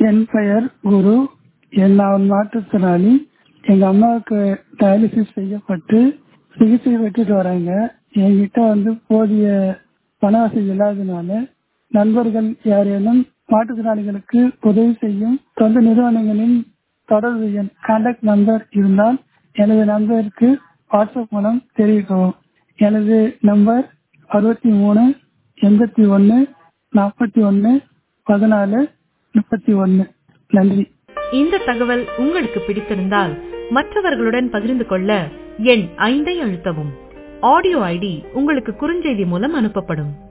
என் பெயர் குரு என் நான் மாற்றுத்திறனாளி எங்க அம்மாவுக்கு டயாலிசிஸ் செய்யப்பட்டு சிகிச்சை பெற்றுட்டு வராங்க என்கிட்ட வந்து போதிய பண வசதி இல்லாததுனால நண்பர்கள் யாரேனும் மாற்றுத்திறனாளிகளுக்கு உதவி செய்யும் தொண்டு நிறுவனங்களின் தொடர்பு எண் கான்டாக்ட் நம்பர் இருந்தால் எனது நண்பருக்கு வாட்ஸ்அப் மூலம் தெரிவிக்கவும் எனது நம்பர் அறுபத்தி மூணு எண்பத்தி ஒன்று நாற்பத்தி ஒன்று பதினாலு முப்பத்தி ஒன்று நன்றி இந்த தகவல் உங்களுக்கு பிடித்திருந்தால் மற்றவர்களுடன் பகிர்ந்து கொள்ள எண் ஐந்தை அழுத்தவும் ஆடியோ ஐடி உங்களுக்கு குறுஞ்செய்தி மூலம் அனுப்பப்படும்